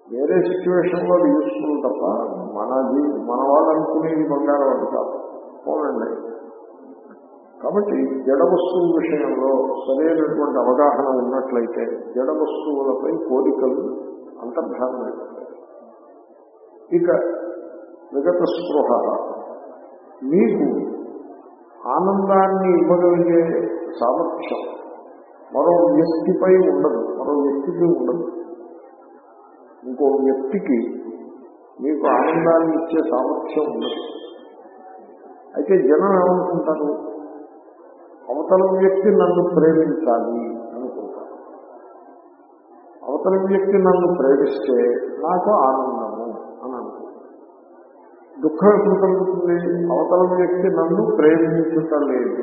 వేరే సిచ్యువేషన్లో అది యూస్ఫుల్ తప్ప మన జీ మన వాళ్ళు అనుకునేది బంగారం అది కాదు పోనండి కాబట్టి జడ వస్తువు విషయంలో సరైనటువంటి అవగాహన ఉన్నట్లయితే జడ వస్తువులపై కోరికలు అంతర్ధానమైపోతాయి ఇక విగత స్పృహ మీకు ఆనందాన్ని ఇవ్వగలిగే సామర్థ్యం మరో వ్యక్తిపై ఉండదు మరో వ్యక్తికి ఉండదు ఇంకో వ్యక్తికి మీకు ఆనందాన్ని ఇచ్చే సామర్థ్యం ఉండదు అయితే జనం ఏమనుకుంటారు అవతల వ్యక్తి నన్ను ప్రేమించాలి అనుకుంటారు అవతల వ్యక్తి నన్ను ప్రేమిస్తే నాకు ఆనందము అని అనుకుంటారు దుఃఖం ఎప్పుడు కలుగుతుంది అవతల వ్యక్తి నన్ను ప్రేమించటం లేదు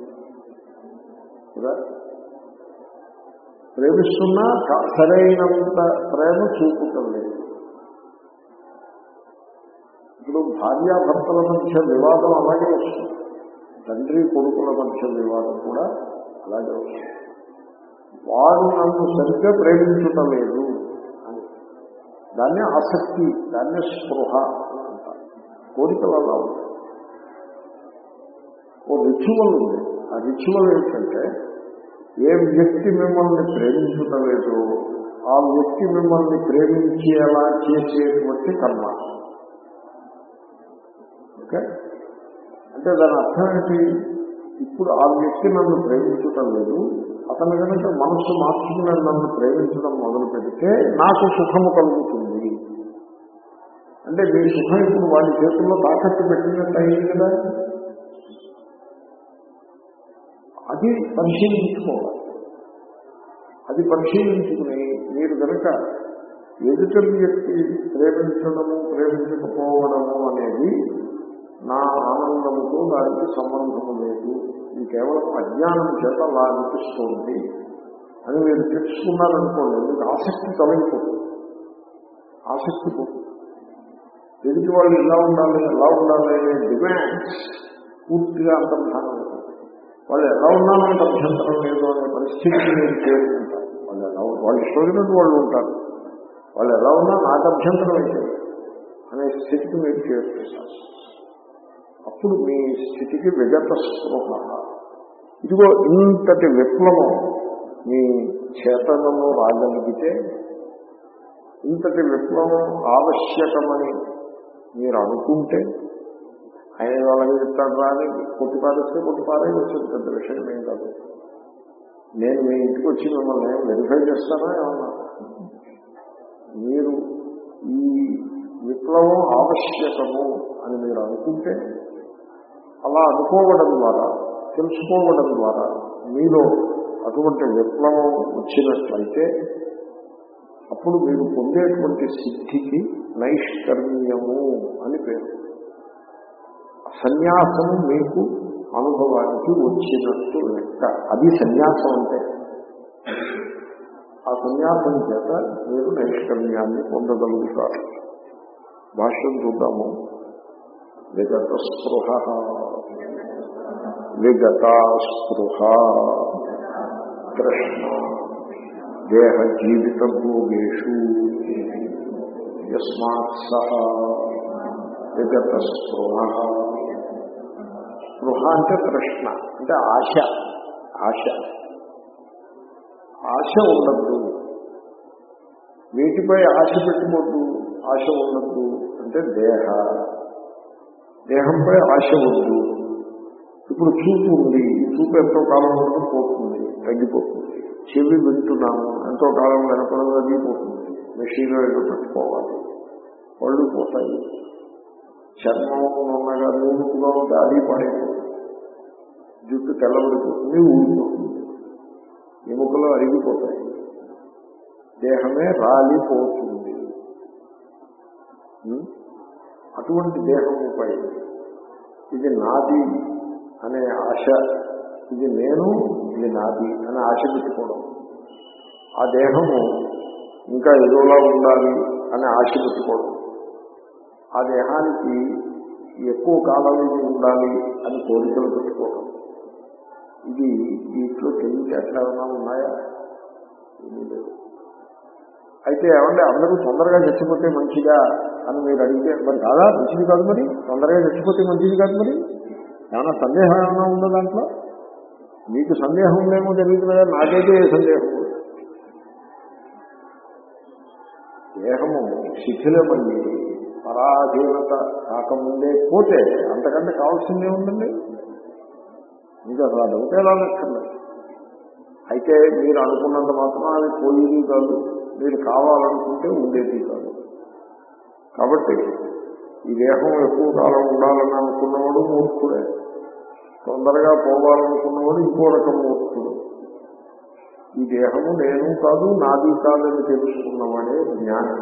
కదా ప్రేమిస్తున్నా కా- సరైనంత ప్రేమ చూపటం లేదు ఇప్పుడు భార్యాభర్తల మధ్య వివాదం అలాగే వస్తుంది తండ్రి కొడుకుల మధ్య వివాదం కూడా అలాగే వస్తుంది వారు నన్ను సరిగ్గా ప్రేమించటం లేదు అని దాన్నే ఆసక్తి దాన్నే స్పృహ అని అంటారు కోరికలు అలా ఉంటాయి ఓ రిచువల్ ఉంది ఆ రిచువల్ ఏంటంటే ఏ వ్యక్తి మిమ్మల్ని ప్రేమించటం లేదు ఆ వ్యక్తి మిమ్మల్ని ప్రేమించేలా చేసేటువంటి కర్మ ఓకే అంటే దాని అర్థం ఏంటి ఇప్పుడు ఆ వ్యక్తి నన్ను ప్రేమించటం లేదు అతను కనుక మనస్సు మార్చుకుని నన్ను ప్రేమించడం మొదలు పెడితే నాకు సుఖము కలుగుతుంది అంటే మీ సుఖం ఇప్పుడు వాళ్ళ చేతుల్లో తాకట్టు పెట్టినట్టు అయింది కదా అది పరిశీలించుకోవాలి అది పరిశీలించుకుని మీరు కనుక ఎదుటి వ్యక్తి ప్రేమించడము ప్రేమించకపోవడము అనేది నా ఆనందముతో దానికి సంబంధము లేదు ఇది కేవలం అజ్ఞానం చేత అలా అనిపిస్తోంది అని మీరు తెలుసుకున్నారనుకోండి మీకు ఆసక్తి తొలగిపోతుంది ఆసక్తి పోతుంది ఎదుటి వాళ్ళు ఇలా ఉండాలి ఎలా ఉండాలి అనే డిమాండ్స్ పూర్తిగా అంతర్ధానం అవుతుంది వాళ్ళు ఎలా ఉన్నామంటే అభ్యంతరం లేదు అనే పరిస్థితికి మీరు చేరుకుంటారు వాళ్ళు ఎలా వాళ్ళు ఇష్టమైనట్టు వాళ్ళు ఉంటారు వాళ్ళు ఎలా ఉన్నా నాకు అభ్యంతరం అయితే అనే స్థితికి మీరు చేరుకుంటారు అప్పుడు మీ స్థితికి విగత స్పృహ ఇదిగో ఇంతటి విప్లవం మీ చేతనలో రాగలిగితే ఇంతటి విప్లవం ఆవశ్యకమని మీరు అనుకుంటే ఆయన వాళ్ళకి చెప్తాడు రాని కొట్టి పారేస్తే కొట్టి పారేయచ్చు పెద్ద విషయం ఏం కాదు నేను మీ ఇంటికి వచ్చి మిమ్మల్ని వెరిఫై చేస్తానా ఏమన్నా మీరు ఈ విప్లవం ఆవశ్యకము అని మీరు అనుకుంటే అలా అనుకోవడం ద్వారా తెలుసుకోవడం ద్వారా మీలో అటువంటి విప్లవం వచ్చినట్లయితే అప్పుడు మీరు పొందేటువంటి సిద్ధికి నైష్కర్మ్యము అని పేరు సన్యాసము మీకు అనుభవానికి వచ్చినట్టు లెక్క అది సన్యాసం అంటే ఆ సన్యాసం చేత మీరు నైష్కర్మ్యాన్ని పొందగలుగుతారు భాష్యం చూద్దాము విగత స్పృహ విగత స్పృహ కృష్ణ దేహ జీవిత భోగేషు యస్మాత్ సహ విగత స్పృహ స్పృహ అంటే తృష్ణ అంటే ఆశ ఆశ ఆశ ఉండద్దు వీటిపై ఆశ పెట్టుకోద్దు ఆశ ఉండద్దు అంటే దేహ దేహంపై ఆశ వద్దు ఇప్పుడు చూపు ఉంది ఈ చూపు ఎంతో కాలం వరకు పోతుంది తగ్గిపోతుంది చెవి వింటున్నాము ఎంతో కాలం వెనకడం తగ్గిపోతుంది మెషిన్లో ఏదో పెట్టుకోవాలి పళ్ళు పోతాయి చర్మం ఉన్నగా నూనెగా ఉంటే అది పడైపోతుంది జుట్టు తెల్లబడిపోతుంది ఊడిపోతుంది ఎముకలు అరిగిపోతాయి దేహమే రాలిపోతుంది ఉం? అటువంటి దేహముపై ఇది నాది అనే ఆశ ఇది నేను ఇది నాది అనే ఆశ పెట్టుకోవడం ఆ దేహము ఇంకా ఏదోలా ఉండాలి అనే ఆశ పెట్టుకోవడం ఆ దేహానికి ఎక్కువ కాలం ఇది ఉండాలి అని కోరికలు పెట్టుకోవడం ఇది వీటిలో తెలివితేటలు ఏమైనా ఉన్నాయా ఏమీ లేదు అయితే ఏమంటే అందరూ తొందరగా చచ్చిపోతే మంచిదా అని మీరు అడిగితే మరి కాదా మంచిది కాదు మరి తొందరగా చచ్చిపోతే మంచిది కాదు మరి ఏమైనా సందేహం ఏమైనా ఉందో దాంట్లో మీకు సందేహం ఉందేమో తెలియదు కదా నాకైతే ఏ సందేహం లేదు. దేహము శిథిలమయ్యి పరాధీనత కాకముందే పోతే అంతకంటే కావాల్సిందే ఉందండి ఇంకా అసలు అది ఒకటే రానక్కర్లేదు అయితే మీరు అనుకున్నంత మాత్రం అది పోయేది కాదు మీరు కావాలనుకుంటే ఉండేది కాదు కాబట్టి ఈ దేహం ఎక్కువ కాలం ఉండాలని అనుకున్నవాడు మూర్ఖుడే తొందరగా పోవాలనుకున్నవాడు ఇంకో రకం మూర్ఖుడు ఈ దేహము నేను కాదు నాది కాదని తెలుసుకున్నవాడే జ్ఞానం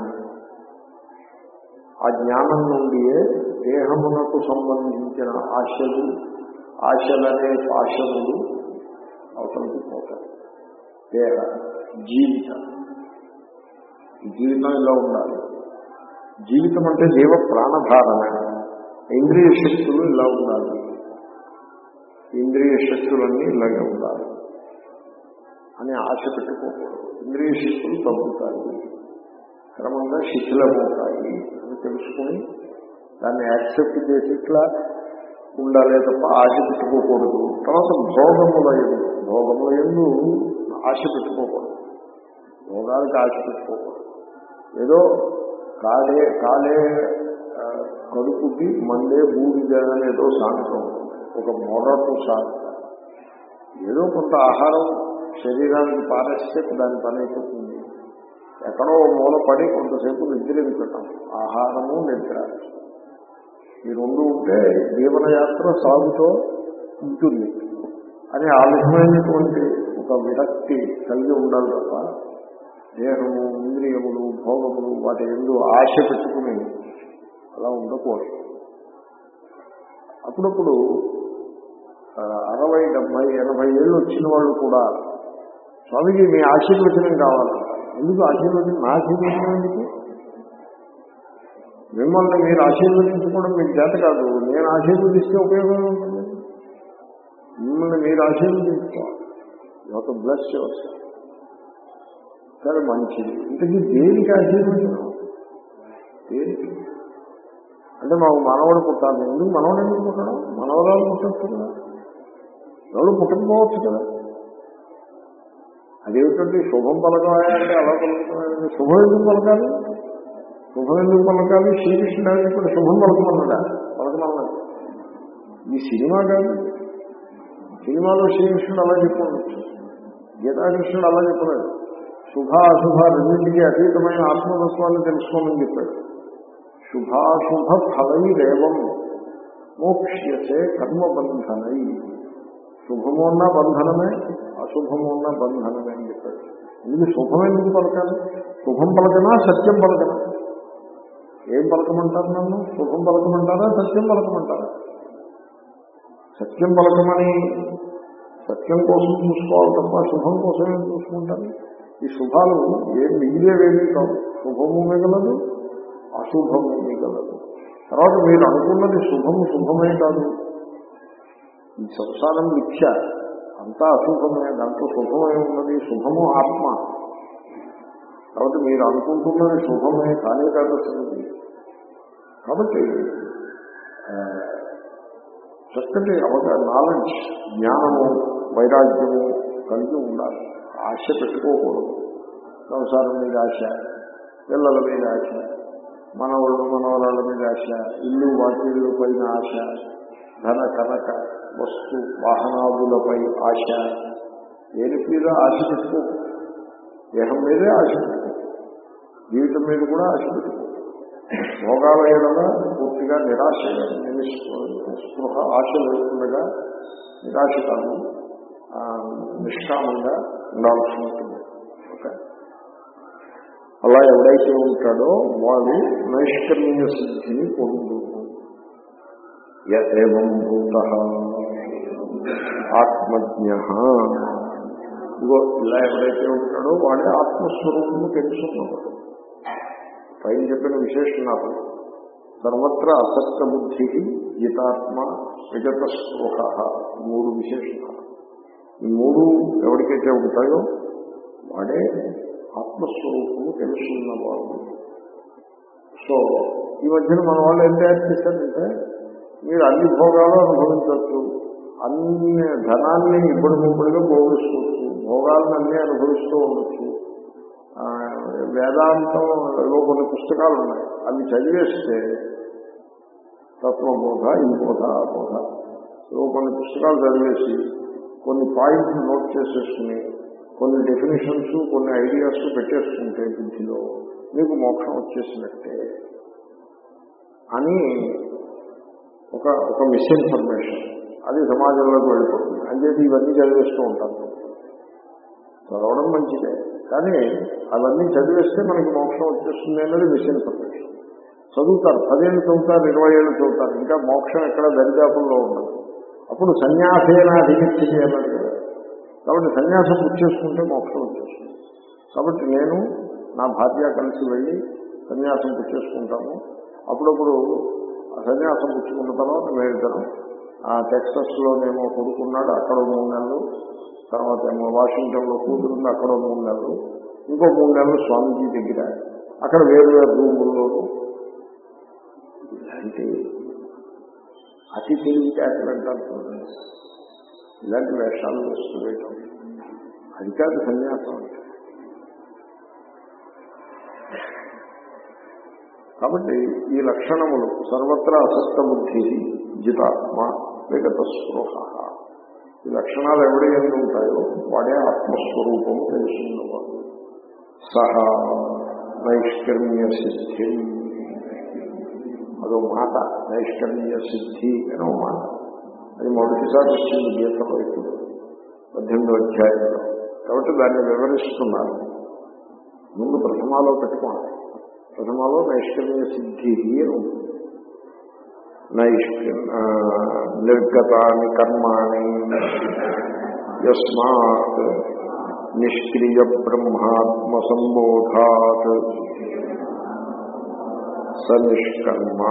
ఆ జ్ఞానం నుండియే దేహమునకు సంబంధించిన ఆశలు ఆశలనే పాశములు అవతలకి పోతాయి దేహ జీవితం ఈ జీవితం ఇలా ఉండాలి జీవితం అంటే జీవ ప్రాణధారణ ఇంద్రియ శక్తులు ఇలా ఉండాలి ఇంద్రియ శక్తులన్నీ ఇలాగే ఉండాలి అని ఆశ పెట్టుకోకూడదు ఇంద్రియ శక్తులు తగ్గుతాయి క్రమంగా శిథిలమవుతాయి అని తెలుసుకుని దాన్ని యాక్సెప్ట్ చేసి ఇట్లా ఉండాలి తప్ప ఆశ పెట్టుకోకూడదు తర్వాత భోగముల ఎందు భోగముల ఎందు ఆశ పెట్టుకోకూడదు భోగాలకు ఆశ పెట్టుకోకూడదు ఏదో కాలే కాలే ఆ, కడుపుకి మండే బూడిద అనేదో సాంతం ఒక మొరటు సాంతం ఏదో కొంత ఆహారం శరీరానికి పారేస్తే దాని పని అయిపోతుంది ఎక్కడో మూల పడి కొంతసేపు నిద్ర పెట్టడం ఆహారము నిద్ర ఈ రెండు ఉంటే జీవనయాత్ర సాగుతో ఉంటుంది అని ఆ విధమైనటువంటి ఒక విరక్తి కలిగి ఉండాలి తప్ప దేహము ఇంద్రియములు భోగములు వాటి ఎందు ఆశ పెట్టుకుని అలా ఉండకూడదు అప్పుడప్పుడు ఆ, అరవై డెబ్బై ఎనభై ఏళ్ళు వచ్చిన వాళ్ళు కూడా స్వామిజీ మీ ఆశీర్వచనం కావాలి ఎందుకు ఆశీర్వచనం నా ఆశీర్వచనం ఎందుకు మిమ్మల్ని మీరు ఆశీర్వదించుకోవడం మీకు చేత కాదు నేను ఆశీర్వదిస్తే ఉపయోగం ఉంటుంది మిమ్మల్ని మీరు ఆశీర్వదించుకోవాలి ఒక బ్లస్ వస్తుంది సరే మంచిది ఇంతకీ దేనికి ఆశీర్వచనం దేనికి అంటే మాకు మనవడు పుట్టాలి ఎందుకు మనవడు ఎందుకు పుట్టడం మనవరాలు పుట్టచ్చు కదా ఎవరు పుట్టకపోవచ్చు కదా అదేమిటంటే శుభం పలకమాయా అంటే అలా పలుకుతున్నాయండి శుభం ఎందుకు పలకాలి శుభం ఎందుకు పలకాలి శ్రీకృష్ణుడు ఇప్పుడు శుభం పలకమన్నాడా పలకమన్నాడు ఈ సినిమా కాదు సినిమాలో శ్రీకృష్ణుడు అలా చెప్పవచ్చు గీతాకృష్ణుడు అలా చెప్పలేదు శుభ అశుభ రెండింటికి అతీతమైన ఆత్మతత్వాన్ని తెలుసుకోమని చెప్పాడు శుభాశుభ ఫలైరేవం మోక్ష్యసే కర్మబంధనై శుభము ఉన్న బంధనమే అశుభము ఉన్న బంధనమే అని చెప్పాడు ఎందుకు శుభం ఎందుకు పలకాలి శుభం పలకనా సత్యం పలకనా ఏం పలకమంటారు నన్ను శుభం పలకమంటారా సత్యం పలకమంటారా సత్యం పలకమని సత్యం కోసం చూసుకోవాలి తప్ప శుభం కోసం ఏం చూసుకుంటారు ఈ శుభాలు ఏం మిగిలేవేమీ కావు శుభము మిగలదు అశుభము మిగలదు తర్వాత మీరు అనుకున్నది శుభము శుభమే కాదు ఈ సంసారం మిథ్య అంతా అశుభమే దాంట్లో శుభమే ఉన్నది శుభము ఆత్మ కాబట్టి మీరు అనుకుంటున్నది శుభమే కానీ కాదు అసలు ఇది. కాబట్టి ఆ, చక్కటి అవగా నాలెడ్జ్ జ్ఞానము వైరాగ్యము కలిగి ఉండాలి ఆశ పెట్టుకోకూడదు సంసారం మీద ఆశ పిల్లల మీద ఆశ మనవాళ్ళు మనవరాళ్ళ మీద ఆశ ఇల్లు వాకిళ్ళు పైన ఆశ ధన కనక వస్తు వాహనాదులపై ఆశ దేని మీద ఆశ పెట్టుకో దేహం మీదే ఆశ పెట్టుకో జీవితం మీద కూడా ఆశ పెట్టుకో భోగాల ఏదైనా పూర్తిగా నిరాశ స్పృహ ఆశ లేకుండా నిరాశ కాదు ఆ, నిష్కామంగా ఉండాల్సి ఉంటుంది ఓకే అలా ఎవడైతే ఉంటాడో వాడు నైష్కర్మ్య సిద్ధిని పొందు ఏం భూత ఆత్మజ్ఞ ఇగో ఇలా ఎవడైతే ఉంటాడో వాడే ఆత్మస్వరూపము తెలుసుకున్నవాడు పైన చెప్పిన విశేషణాలు సర్వత్ర అసక్త బుద్ధి జితాత్మ విగత స్పృహ మూడు విశేషణాలు ఈ మూడు ఎవరికైతే ఉంటాయో వాడే ఆత్మస్వరూపము తెలుసున్నవాడు సో ఈ మధ్యన మన వాళ్ళు ఏం తయారు చేశారంటే మీరు అన్ని భోగాలు అనుభవించవచ్చు అన్ని ధనాన్ని ఇబ్బడి ముబ్బడిగా భోగిస్తూ భోగాలను అన్ని అనుభవిస్తూ ఉండొచ్చు ఆ, వేదాంతం ఏవో కొన్ని పుస్తకాలు ఉన్నాయి అవి చదివేస్తే తత్వబోధ ఈ బోధ ఆ బోధ ఏవో కొన్ని పుస్తకాలు చదివేసి కొన్ని పాయింట్స్ నోట్ చేసేసుకుని కొన్ని డెఫినేషన్స్ కొన్ని ఐడియాస్ పెట్టేసుకుంటే బుద్ధిలో మీకు మోక్షం వచ్చేసినట్టే అని ఒక ఒక మిస్ఇన్ఫర్మేషన్ అది సమాజంలోకి వెళ్ళిపోతుంది అంచేది ఇవన్నీ చదివేస్తూ ఉంటాను చదవడం మంచిదే కానీ అవన్నీ చదివేస్తే మనకి మోక్షం వచ్చేస్తుంది అనేది మిస్ఇన్ఫర్మేషన్ చదువుతారు పదేళ్ళు చదువుతారు ఇరవై ఏళ్ళు చదువుతారు ఇంకా మోక్షం ఎక్కడ దరిదాపుల్లో ఉండదు అప్పుడు సన్యాసేనా అధిగత్తి చేయాలి కదా కాబట్టి సన్యాసం పుచ్చేసుకుంటే మోక్షం వచ్చేస్తుంది కాబట్టి నేను నా భార్య కలిసి వెళ్ళి సన్యాసం పుచ్చేసుకుంటాము అప్పుడప్పుడు ఆ సన్యాసం పుచ్చుకున్న తర్వాత మేమిద్దరం ఆ టెక్సస్లోనేమో కొడుకున్నాడు అక్కడ మూడు నెలలు తర్వాత ఏమో వాషింగ్టన్లో కూతురుంది అక్కడ మూడు నెలలు ఇంకో మూడు నెలలు స్వామీజీ దగ్గర అక్కడ వేరు వేరు రూముల్లోనూ ఇలాంటి అతి తెలివితేటలు అంటారు చూడండి ఇలాంటి వేషాలు వేస్తూ వేయటం అది కాదు సన్యాసం అంటే కాబట్టి ఈ లక్షణములు సర్వత్రా అసక్త బుద్ధి జితాత్మ విగత స్పృహ ఈ లక్షణాలు ఎవడి ఎందు ఉంటాయో వాడే ఆత్మస్వరూపము తెలుసుకున్నవాడు సహా నైష్కర్మ్య సిద్ధి అదో మాట నైష్కర్మ్య సిద్ధి అనో మాట అది మొదటిసారి వచ్చింది గీతలో ఇప్పుడు పద్దెనిమిదో అధ్యాయంలో కాబట్టి దాన్ని వివరిస్తున్నారు ముందు ప్రథమాలో పెట్టుకోండి ప్రథమాలో నైష్కర్మ్య సిద్ధి అని ఉంటుంది నైష్క నిర్గతాని కర్మాణి యస్మాత్ నిష్క్రియ బ్రహ్మాత్మ సంబోధాత్ స నిష్కర్మ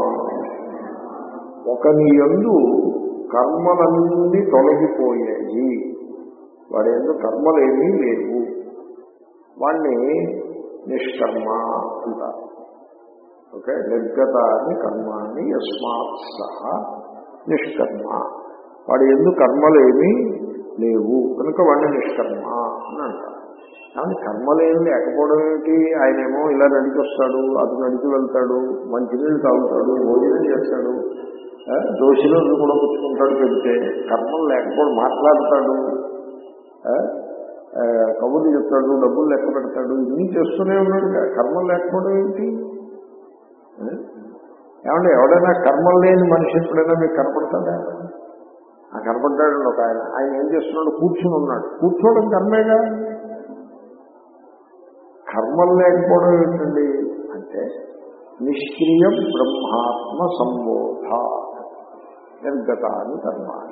ఒకని యందు కర్మలన్నీ తొలగిపోయాయి వాడి ఎందు కర్మలేమీ లేవు వాణ్ణి నిష్కర్మ అంటారు ఓకే నిర్గతాన్ని కర్మాన్ని యస్మాత్ సహా నిష్కర్మ వాడి ఎందు కర్మలేమీ లేవు కనుక వాడిని నిష్కర్మ అని అంటారు కానీ కర్మలేమి లేకపోవడం ఏమిటి ఆయనేమో ఇలా నడిచి వస్తాడు అటు నడిచి వెళ్తాడు మంచినీళ్ళు తాగుతాడు భోజనం చేస్తాడు ఆ, దోషిలో కూడా పుచ్చుకుంటాడు పెడితే కర్మలు లేకపోవడం మాట్లాడతాడు ఆ, ఆ, కబుర్లు చెప్తాడు డబ్బులు లెక్క పెడతాడు ఇన్ని చేస్తూనే ఉన్నాడు కదా. కర్మలు లేకపోవడం ఏంటి ఆ? ఏమంటే ఎవడైనా కర్మలు లేని మనిషి ఎప్పుడైనా మీకు కనపడతాడా ఆ కనపడ్డాడు ఒక ఆయన ఆయన ఏం చేస్తున్నాడు కూర్చుని ఉన్నాడు కూర్చోవడం కర్మేగా కర్మలు లేకపోవడం ఏంటండి అంటే నిష్క్రియ బ్రహ్మాత్మ సంబోధ నిర్గతాన్ని కర్మాన్ని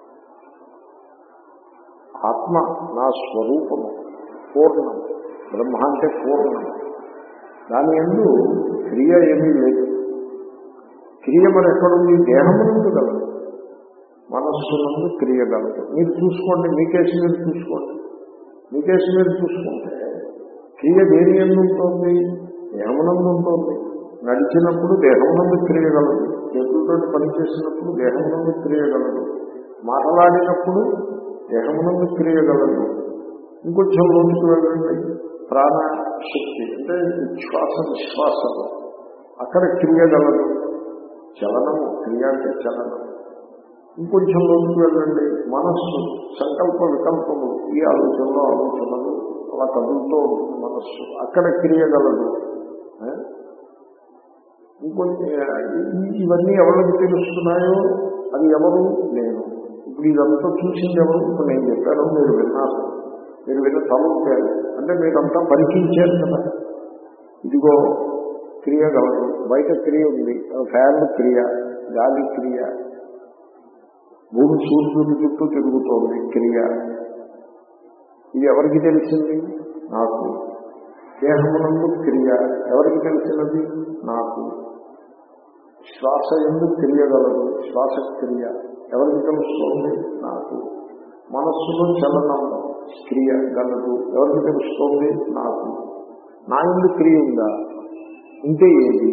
ఆత్మ నా స్వరూపము పూర్ణం బ్రహ్మ అంటే పూర్ణం దాని ఎందు క్రియ ఏమీ లేదు క్రియ మరి ఎక్కడుంది దేహమునందు గలదు మనస్సునందు క్రియ గలదు మీరు చూసుకోండి మీ కేసు మీరు చూసుకోండి మీ కేసు మీరు చూసుకుంటే క్రియ దేని ఎందు ఉంటుంది దేహమునందు ఉంటుంది నడిచినప్పుడు దేహమునందు క్రియ గలదు చేతులతో పనిచేసినప్పుడు దేహమునందు క్రియ గలదు మాట్లాడినప్పుడు దేహమునందు క్రియ గలదు ఇంకొంచెం లోతుకు వెళ్ళండి ప్రాణశక్తి అంటే శ్వాస విశ్వాసము అక్కడ క్రియ గలదు చలనము క్రియ అంటే చలనం ఇంకొంచెం లోతుకు వెళ్ళండి మనస్సు సంకల్ప వికల్పములు ఈ ఆలోచనలు ఆలోచనలు అలా కదులుతూ ఉంటుంది మనస్సు అక్కడ క్రియ గలదు ఆ? ఇంకొన్ని ఈ- ఇవన్నీ ఎవరికి తెలుస్తున్నాయో అది ఎవరు నేను ఇప్పుడు ఇదంతా చూసింది ఎవరు ఇప్పుడు నేను చెప్పాను మీరు విన్నారు మీరు విన్న తలూపారు అంటే మీరంతా పరికించారు కదా ఇదిగో క్రియ గలదు బయట క్రియ ఉంది ఫ్యాన్ క్రియ గాలి క్రియ భూమి సూర్యుడి చుట్టూ తిరుగుతోంది క్రియ ఇది ఎవరికి తెలిసింది నాకు దేహమునందు క్రియ ఎవరికి తెలిసినది నాకు శ్వాస ఎందుకు క్రియగలదు శ్వాస క్రియ ఎవరికి తెలుస్తోంది నాకు మనస్సులో చలనము క్రియ గలదు ఎవరికి తెలుస్తోంది నాకు నా ఎందు క్రియ ఉందా ఉంటే ఏది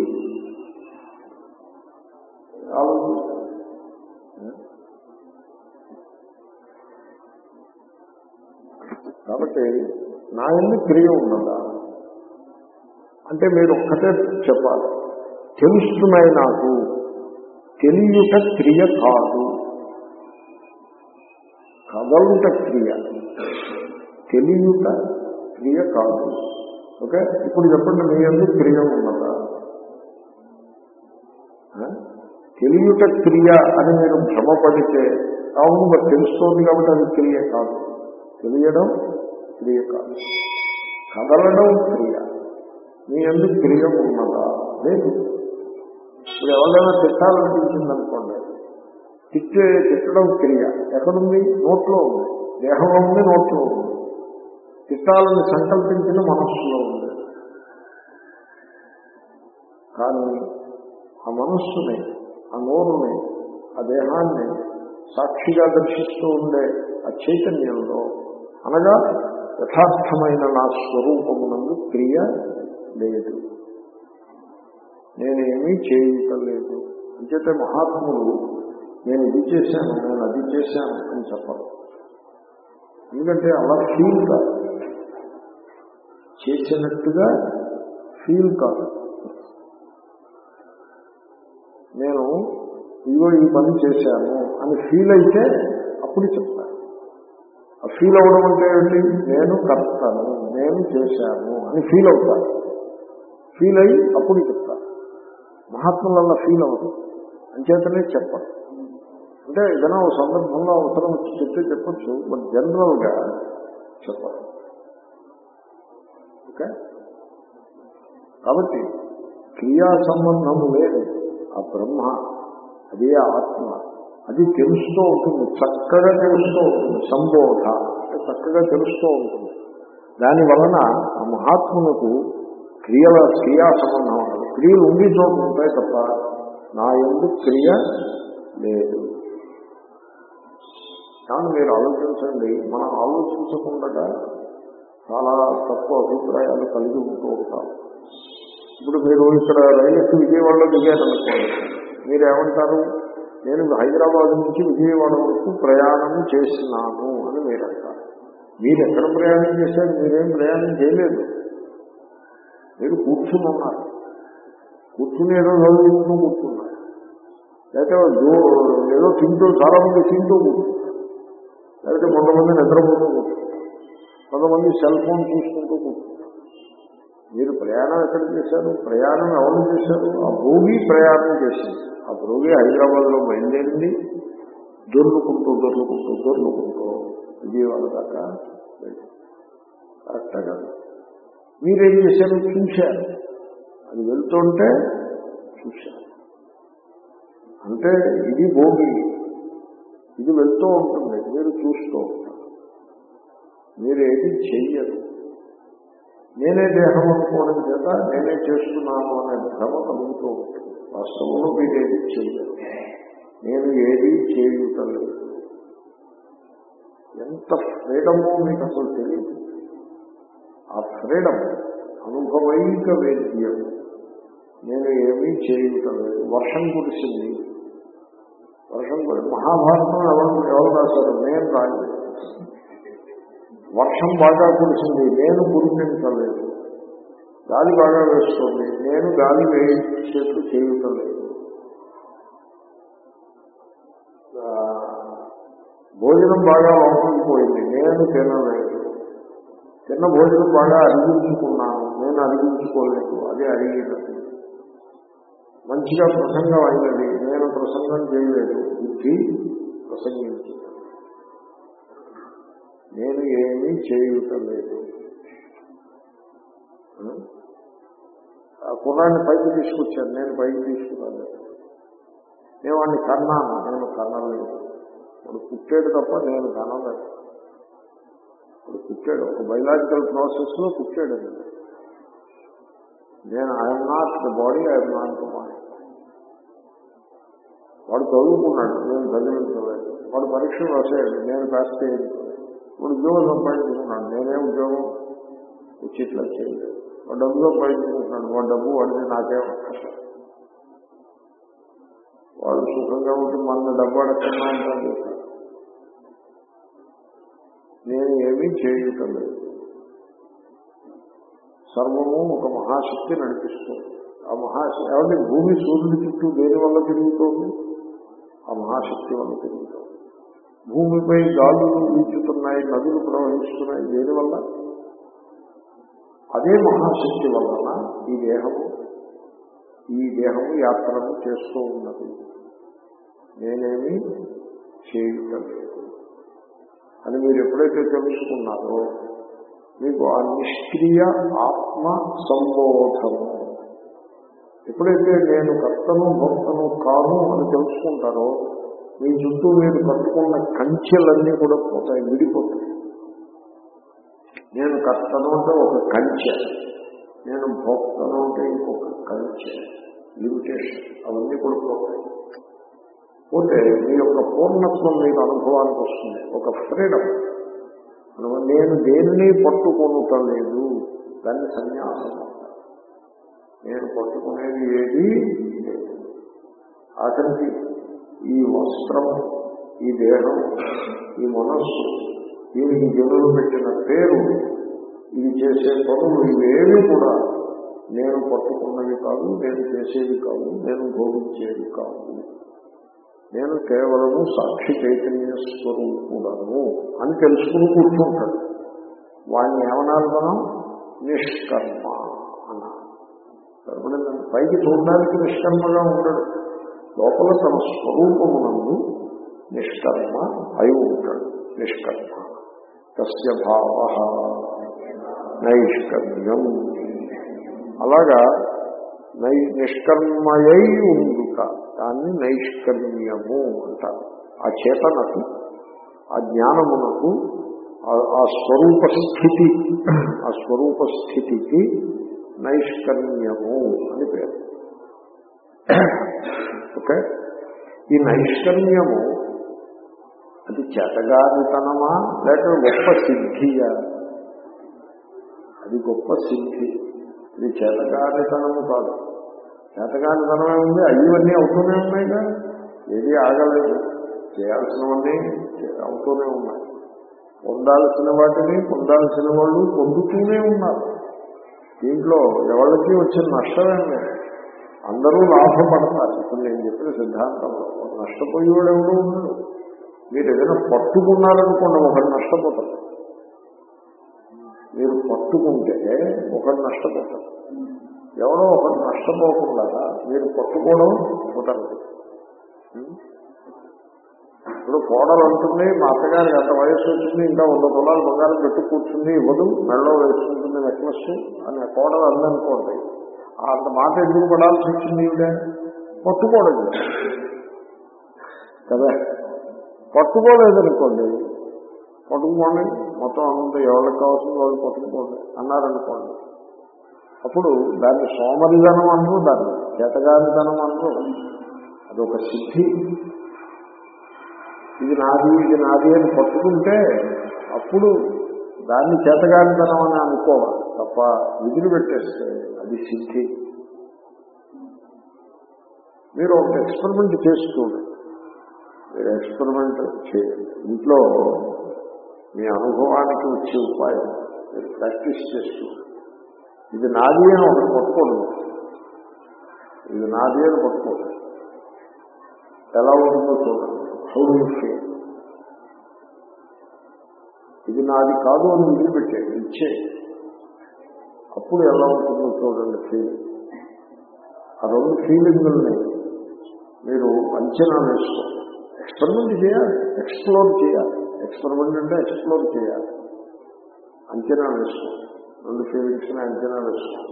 ఆలోచించండి. కాబట్టి నా ఎందు క్రియ ఉన్నదా అంటే మీరు ఒక్కటే చెప్పాలి తెలుస్తున్నాయి నాకు తెలియట క్రియ కాదు కదలుట క్రియ తెలియట క్రియ కాదు ఓకే ఇప్పుడు చెప్పండి మీ ఎందుకు క్రియ ఉన్నదా ఆ? తెలియట క్రియ అని మీరు భ్రమపడితే అవును మరి తెలుస్తోంది కాబట్టి అది క్రియ కాదు తెలియడం క్రియ కాదు కదలడం క్రియ మీ ఎందుకు క్రియ ఉన్నదా లేదు ఇప్పుడు ఎవరైనా తిట్టాలనిపించింది అనుకోండి తిట్టే తిట్టడం క్రియ ఎక్కడుంది నోట్లో ఉంది దేహంలో ఉంది నోట్లో ఉంది తిట్టాలని సంకల్పించిన మనస్సులో ఉంది కానీ ఆ మనస్సుని ఆ నోరుని ఆ దేహాన్ని సాక్షిగా దర్శిస్తూ ఉండే ఆ చైతన్యంలో అనగా యథార్థమైన నా స్వరూపమునందు క్రియ లేదు నేనేమీ చేయటలేదు అంచేతే మహాత్ములు నేను ఇది చేశాను నేను అది చేశాను అని చెప్పరు ఎందుకంటే అలా ఫీల్ కాదు చేసినట్టుగా ఫీల్ కాదు నేను ఇదిగో ఈ పని చేశాను అని ఫీల్ అయితే అప్పుడు చెప్తాను ఆ ఫీల్ అవ్వడం అంటే ఏంటి నేను కర్తను నేను చేశాను అని ఫీల్ అవుతాను ఫీల్ అయ్యి అప్పుడు చెప్తాను మహాత్ములల్లా ఫీల్ అవ్వదు అంచేతనే చెప్పరు అంటే ఏదైనా ఒక సందర్భంలో అవసరం వచ్చి చెప్తే చెప్పచ్చు బట్ జనరల్గా చెప్పరు ఓకే కాబట్టి క్రియా సంబంధము లేదు ఆ బ్రహ్మ అదే ఆత్మ అది తెలుస్తూ ఉంటుంది చక్కగా తెలుస్తూ ఉంటుంది సంబోధ అంటే చక్కగా తెలుస్తూ ఉంటుంది దాని వలన ఆ మహాత్మునకు క్రియల క్రియా సంబంధం ఉండదు క్రియలు ఉండి చోటు ఉంటాయి తప్ప నా ఎందు క్రియ లేదు కానీ మీరు ఆలోచించండి మనం ఆలోచించకుండా చాలా తక్కువ అభిప్రాయాలు కలిగి ఉంటూ ఉంటాం ఇప్పుడు మీరు ఇక్కడ రైలు ఎక్కి విజయవాడలో దిగారనుకోండి మీరు ఏమంటారు నేను హైదరాబాద్ నుంచి విజయవాడ వరకు ప్రయాణం చేసినాను అని మీరు అంటారు మీరు ఎక్కడ ప్రయాణం చేశారు మీరేం ప్రయాణం చేయలేదు మీరు కూర్చుని ఉన్నారు కూర్చుని ఏదో చదువుకుంటూ కూర్చున్నారు లేకపోతే జో- ఏదో తింటూ చాలా మంది తింటూ కూర్చున్నారు లేకపోతే కొంతమంది నిద్రపోతూ కూర్చున్నారు కొంతమంది సెల్ ఫోన్ చూసుకుంటూ కూర్చున్నారు మీరు ప్రయాణం ఎక్కడ చేశారు ప్రయాణం ఎవరు చేశారు ఆ భోగి ప్రయాణం చేసింది ఆ భోగి హైదరాబాద్ లో బయలుదేరింది దొర్లుకుంటూ దొర్లుకుంటూ దొర్లుకుంటూ విజయవాడ దాకా వెళ్ళింది కరెక్టా కదా మీరేం చేశారు చూశారు అది వెళ్తుంటే చూశారు అంటే ఇది భోగి ఇది వెళ్తూ ఉంటుంది మీరు చూస్తూ ఉంటారు మీరు ఏది చెయ్యరు నేనే దేహం అనుకోవడం చేత నేనే చేస్తున్నాను అనే భ్రమ కలుగుతూ ఉంటుంది వాస్తవంలో మీరు ఏది చెయ్యరు నేను ఏది చేయుటలేదు ఎంత ఫ్రీడమో మీకు అసలు తెలియదు ఆ ఫ్రీడమ్ అనుభవైక వేద్యం నేను ఏమీ చేయుటలేదు వర్షం కురిసింది వర్షం కురి మహాభారతం ఎవరు ఎవరు రాశారు నేను రాయలేదు వర్షం బాగా కురిసింది నేను కురిపించలేదు గాలి బాగా వేస్తుంది నేను గాలి వేసేట్లు చేయుటలేదు ఆ, భోజనం బాగా లోపలికి పోయింది నేను తినలేదు తిన్న భోజనం బాగా అరిగించుకున్నాను నేను అరిగించుకోలేదు అదే అరిగేటట్టు మంచిగా ప్రసంగం అయినది నేను ప్రసంగం చేయలేదు బుద్ధి ప్రసంగించింది నేను ఏమీ చేయుటలేదు ఆ కుర్రాన్ని పైకి తీసుకొచ్చాను నేను పైకి తీసుకురాలేదు నేను వాడిని కన్నాను నేను కన్నలేదు వాడు పుట్టాడు తప్ప నేను కనలేదు వాడు పుట్టాడు ఒక బయలాజికల్ ప్రాసెస్ లో పుట్టాడు అది. నేను I'm not the body I'm not the mind వాడు చదువుకున్నాడు నేను చదివించలేదు వాడు పరీక్షలు రాసాడు నేను పాస్ చేయలేదు ఇప్పుడు ఉద్యోగం సంపాదించుకున్నాడు నేనే ఉద్యోగం వచ్చి ఇట్లా చేయలేదు వాడు డబ్బు సంపాదించుకుంటున్నాడు వాడు డబ్బు వాడిని నాకేం అక్కర్లేదు వాడు సుఖంగా ఉంటే మన డబ్బు అడగకుండా ఉంటాడు నేను ఏమీ చేయటం లేదు సర్వము ఒక మహాశక్తి నడిపిస్తుంది ఆ మహాశక్తి ఎవరి భూమి సూర్యుడి చుట్టూ దేని వల్ల తిరుగుతోంది ఆ మహాశక్తి వల్ల తిరుగుతోంది భూమిపై గాలులు వీచుతున్నాయి నదులు ప్రవహిస్తున్నాయి దేని వల్ల అదే మహాశక్తి వలన ఈ దేహము ఈ దేహము యాత్రను చేస్తూ ఉన్నది నేనేమి చేయటం లేదు అని మీరు ఎప్పుడైతే తెలుసుకున్నారో మీకు ఆ నిష్క్రియ ఆత్మ సంబోధము ఎప్పుడైతే నేను కర్తను భక్తను కాను అని తెలుసుకుంటారో మీ చుట్టూ మీరు కట్టుకున్న కంచెలన్నీ కూడా పోతాయి విడిపోతాయి నేను కర్తను అంటే ఒక కంచె నేను భోక్తను అంటే ఇంకొక కంచె లిమిటేషన్ అవన్నీ కూడా పోతాయి పోతే మీ యొక్క పూర్ణత్వం మీకు అనుభవానికి వస్తుంది ఒక ఫ్రీడమ్ నేను దేనిని పట్టుకొనుటం లేదు దాన్ని సన్యాసం అంటారు. నేను పట్టుకునేది ఏది లేదు ఆఖరికి ఈ వస్త్రం ఈ దేహం ఈ మనస్సు దీనికి జనులు పెట్టిన పేరు ఇది చేసే పనులు ఇవేమీ కూడా నేను పట్టుకున్నవి కాదు నేను చేసేది కాదు నేను భోగించేది కాదు నేను కేవలము సాక్షి చైతన్య స్వరూపుడను అని తెలుసుకుని కూర్చుంటాడు వాడిని ఏమనాలి మనం నిష్కర్మ అన్నారు సరిపడిందండి పైకి చూడడానికి నిష్కర్మగా ఉండడు లోపల తన స్వరూపమునందు నిష్కర్మ అయి ఉంటాడు నిష్కర్మ తస్య భావ నైష్కర్మ్యం అలాగా నై నిష్కర్మయై ఉండుట దాన్ని నైష్కర్మ్యము అంటారు ఆ చేతనకు ఆ జ్ఞానమునకు ఆ- ఆ స్వరూప స్థితి ఆ స్వరూప స్థితికి నైష్కర్మ్యము అని పేరు ఓకే ఈ నైష్కర్మ్యము అది చేతగానితనమా లేక గొప్ప సిద్ధియా అది గొప్ప సిద్ధి ఇది చేతగానితనము కాదు చేతగానితనమే ఉంది అయ్యవన్నీ అవుతూనే ఉన్నాయిగా ఏది ఆగలేదు చేయాల్సినవన్నీ అవుతూనే ఉన్నాయి పొందాల్సిన వాటిని పొందాల్సిన వాళ్ళు పొందుతూనే ఉన్నారు దీంట్లో ఎవరికి వచ్చిన నష్టమేం లేదు అందరూ లాభపడతారు ఇప్పుడు నేను చెప్పిన సిద్ధాంతంలో నష్టపోయేవాడు ఎవడో ఉన్నాడు మీరు ఏదైనా పట్టుకున్నారనుకోండి ఒకటి నష్టపోతారు మీరు పట్టుకుంటే ఒకటి నష్టపోతారు ఎవడో ఒకటి నష్టపోకుండా మీరు పట్టుకోవడం కుదరదు ఇప్పుడు కోడలు అంటుంది మా అత్తగారికి అంత వయసు వచ్చింది ఇంకా వంద తులాలు బంగారం పెట్టి కూర్చుంది ఇవ్వదు మెడలో వేసుకుంటుంది నెక్లెస్ అని కోడలు అందనుకోండి అంత మాట ఎందుకు పడాల్సి వచ్చింది ఈవిడ పట్టుకోవడం లేదు. కదా పట్టుకోలేదనుకోండి పట్టుకోండి మొత్తం అంత ఎవరికి కావాల్సింది వాళ్ళు పట్టుకోండి అన్నారనుకోండి అప్పుడు దాన్ని సోమరిధనం అనరు దాన్ని చేతగానిధనం అనరు అదొక సిద్ధి ఇది నాది ఇది నాది అని పట్టుకుంటే అప్పుడు దాన్ని చేతగానితనం అని అనుకోవాలి తప్ప విధులు పెట్టేస్తే అది సిద్ధి మీరు ఒక ఎక్స్పెరిమెంట్ చేసి చూడండి మీరు ఎక్స్పెరిమెంట్ చేయండి ఇంట్లో మీ అనుభవానికి వచ్చే ఉపాయం మీరు ప్రాక్టీస్ చేసి చూడండి ఇది నాది అని ఒకటి పట్టుకోండి ఇది నాది అని పట్టుకోండి ఎలా ఉంటుందో చూడండి హౌ యూ ఫీల్ ఇది నాది కాదు అని వదిలిపెట్టేది ఇచ్చే అప్పుడు ఎలా ఉంటుందో చూడండి ఫీలింగ్ ఆ రెండు ఫీలింగుల్ని మీరు అంచనా వేసుకోండి ఎక్స్పెరిమెంట్ చేయాలి ఎక్స్ప్లోర్ చేయాలి ఎక్స్పెరిమెంట్ అంటే ఎక్స్ప్లోర్ చేయాలి అంచనా వేసుకోండి రెండు ఫీలింగ్స్ని అంచనా వేసుకోండి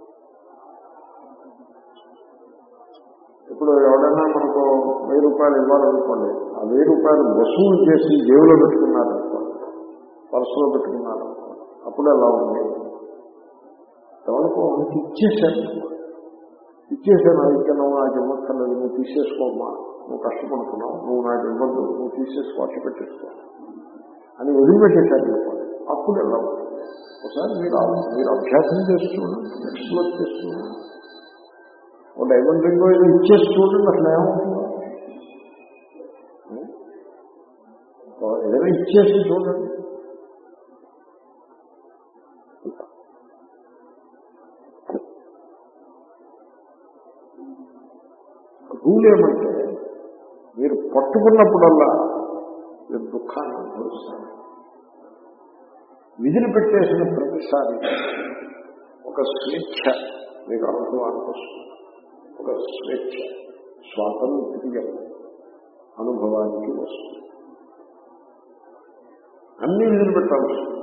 ఇప్పుడు ఎవరైనా మనకు వెయ్యి రూపాయలు ఇవ్వాలనుకోండి ఆ వెయ్యి రూపాయలు వసూలు చేసి జేబులో పెట్టుకున్నారనుకోండి పర్సులో పెట్టుకున్నారనుకోండి అప్పుడు ఎలా ఉంది ఎవరికో మనకి ఇచ్చేసాను ఇచ్చేసాను ఇంకా నువ్వు నాకు ఇవ్వక్కర్లేదు నువ్వు తీసేసుకోమ్మా నువ్వు కష్టపడుతున్నావు నువ్వు నాకు ఇవ్వద్దు నువ్వు తీసేసుకో అట్టు పెట్టేసుకో అని వదిలిపెట్టేశారు అనుకోండి అప్పుడు ఎలా ఉంటుంది ఒకసారి మీరు ఆ- మీరు అభ్యాసం చేస్తున్నాను ఎక్స్ప్లోర్ చేస్తున్నాను ఒక డైమండ్ రింగ్ ఏదో ఇచ్చేసి చూడండి అసలు ఏమవుతుందో ఓ ఏదైనా ఇచ్చేసి చూడండి రూల్ ఏమంటే మీరు పట్టుకున్నప్పుడల్లా మీరు దుఃఖాన్ని అనుభవిస్తారు విధులు పెట్టేసిన ప్రతిసారి ఒక స్వేచ్ఛ మీకు అనుభవానికి వస్తుంది ఒక స్వేచ్ఛ స్వాతంత్ర్యం అనుభవానికి వస్తుంది అన్ని విధులు పెట్టాల్సి వస్తుంది.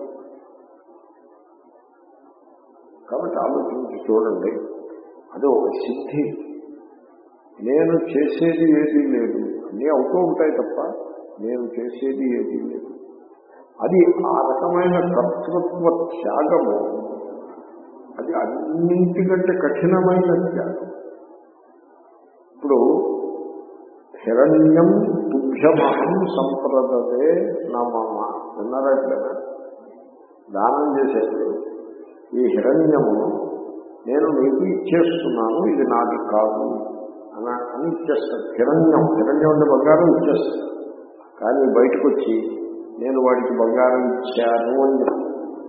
కాబట్టి ఆలోచించి చూడండి అది ఒక సిద్ధి నేను చేసేది ఏదీ లేదు అన్నీ అవుతూ ఉంటాయి తప్ప నేను చేసేది ఏదీ లేదు అది ఆ రకమైన కర్తృత్వ త్యాగము అది అన్నింటికంటే కఠినమైన త్యాగం ఇప్పుడు హిరణ్యం తుభ్యమహం సంప్రదదే నమమ విన్నారట్లేదా దానం చేసేది ఈ హిరణ్యమును నేను నీకు ఇచ్చేస్తున్నాను ఇది నాది కాదు అని అని ఇచ్చేస్తాడు హిరణ్యం హిరణ్యం అంటే బంగారం ఇచ్చేస్తాడు కానీ బయటకు వచ్చి నేను వాడికి బంగారం ఇచ్చాను అని చెప్తాను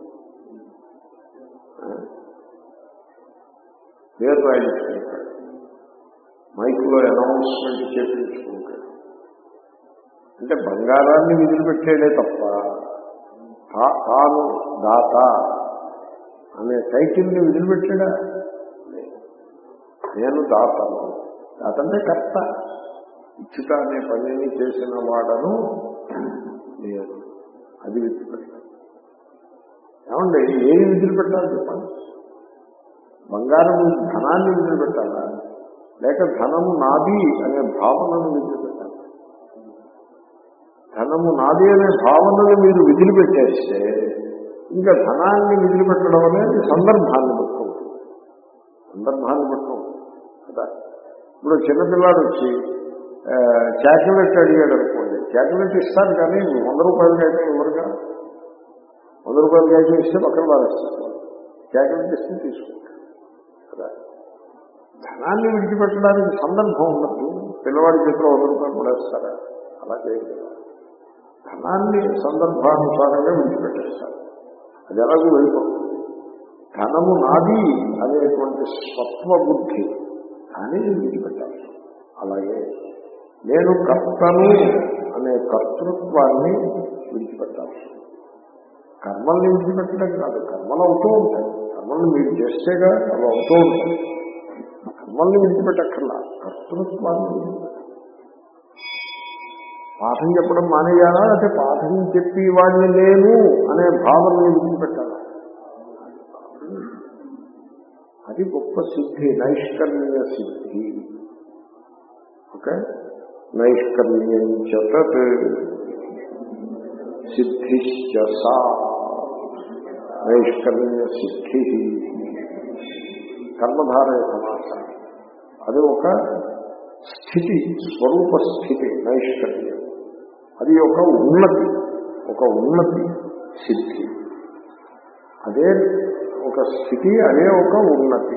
పేరు రాయించుకుంటాడు మైక్లో అనౌన్స్మెంట్ చేపించుకుంటాడు అంటే బంగారాన్ని విదిలిపెట్టాడే తప్ప తా- తాను దాత అనే టైటిల్ని విదిలిపెట్టాడా నేను దాతను దాత అంటే కర్త ఇచ్చుట అనే పనిని చేసిన వాడను నేను అది విదిలిపెట్టాను ఏమండి ఏది విదిలిపెట్టాలి చెప్పండి బంగారం ధనాన్ని విదిలిపెట్టాలా లేక ధనము నాది అనే భావనను విదిలిపెట్టాలి ధనము నాది అనే భావనను మీరు విదిలిపెట్టేస్తే ఇంకా ధనాన్ని విదిలిపెట్టడం అనేది సందర్భాన్ని బట్టి ఉంటుంది సందర్భాన్ని బట్టి ఉంటుంది కదా ఇప్పుడు చిన్నపిల్లాడు వచ్చి ఆ, చాక్లెట్ అడిగాడు అనుకోండి చాక్లెట్ ఇస్తారు కానీ వంద రూపాయలకి అయితే ఎవరుగా వంద రూపాయలకి అయితే ఇస్తే పక్కన వారేస్తారు చాక్లెట్ ఇస్తే తీసుకుంటారు కదా ధనాన్ని విడిచిపెట్టడానికి సందర్భం ఉన్నట్టు పిల్లవాడి చేతిలో వంద రూపాయలు పడేస్తారా అలా చేయగలరు ధనాన్ని సందర్భానుసారంగా విడిచిపెట్టేస్తారు అది ఎలాగో వెళ్ళిపోతుంది ధనము నాది అనేటువంటి స్వత్వ బుద్ధి దాన్ని విడిచిపెట్టాలి అలాగే నేను కర్తను అనే కర్తృత్వాన్ని విడిచిపెట్టాలి కర్మల్ని విడిచిపెట్టడం కాదు కర్మలు అవుతూ ఉంటాయి కర్మల్ని మీరు చేస్తేగా అవి అవుతూ ఉంటాయి కర్మల్ని విడిచిపెట్టక్కర్లా కర్తృత్వాన్ని విడిచిపెట్టాలి పాఠం చెప్పడం మానేయాలా అంటే పాఠం చెప్పి వాడిని నేను అనే భావన విడిచిపెట్టాలా అది గొప్ప సిద్ధి నైష్కర్మ్య సిద్ధి ఓకే నైష్కర్మ్యం చతత్ సిద్ధిశ్చ సా నైష్కర్మ్య సిద్ధి కర్మధారయ సమాసం అది ఒక స్థితి స్వరూప స్థితి నైష్కర్మ్యం అది ఒక ఉన్నతి ఒక ఉన్నతి సిద్ధి అదే ఒక స్థితి అదే ఒక ఉన్నతి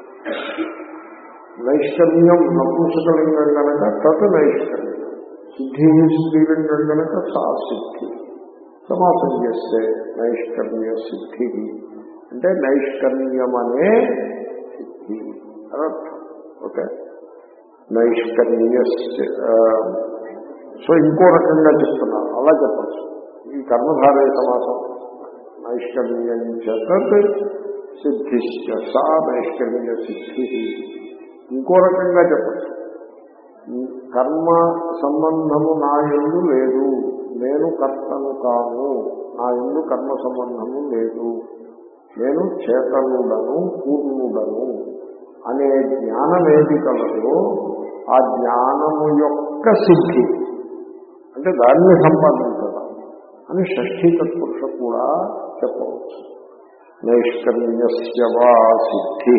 నైష్కర్మ్యం నపుంసకలింగం కనుక తత్ నైష్కర్మ్యం సిద్ధి స్త్రీలింగం కనుక సా సిద్ధి సమాసం చేస్తే నైష్కర్మ్య సిద్ధి అంటే నైష్కర్మ్యం అనే సిద్ధి అనర్థం ఓకే నైష్కర్మ్య సో ఇంకో రకంగా చెప్తున్నారు అలా చెప్పచ్చు ఈ కర్మధారయ సమాసం నైష్కర్మ్యం చేతత్ సిద్ధిశ్చ సా నైష్కర్మ్య సిద్ధి ఇంకో రకంగా చెప్పచ్చు కర్మ సంబంధము నా ఎందు లేదు నేను కర్తను కాను నా ఎందు కర్మ సంబంధము లేదు నేను చేతనుడను పూర్ణుడను అనే జ్ఞానం ఏది కలదో ఆ జ్ఞానము యొక్క సిద్ధి అంటే దాన్ని సంపాదించడం అని షష్ఠీ తత్పురుష కూడా చెప్పవచ్చు నైష్కర్మ్యస్య వా సిద్ధి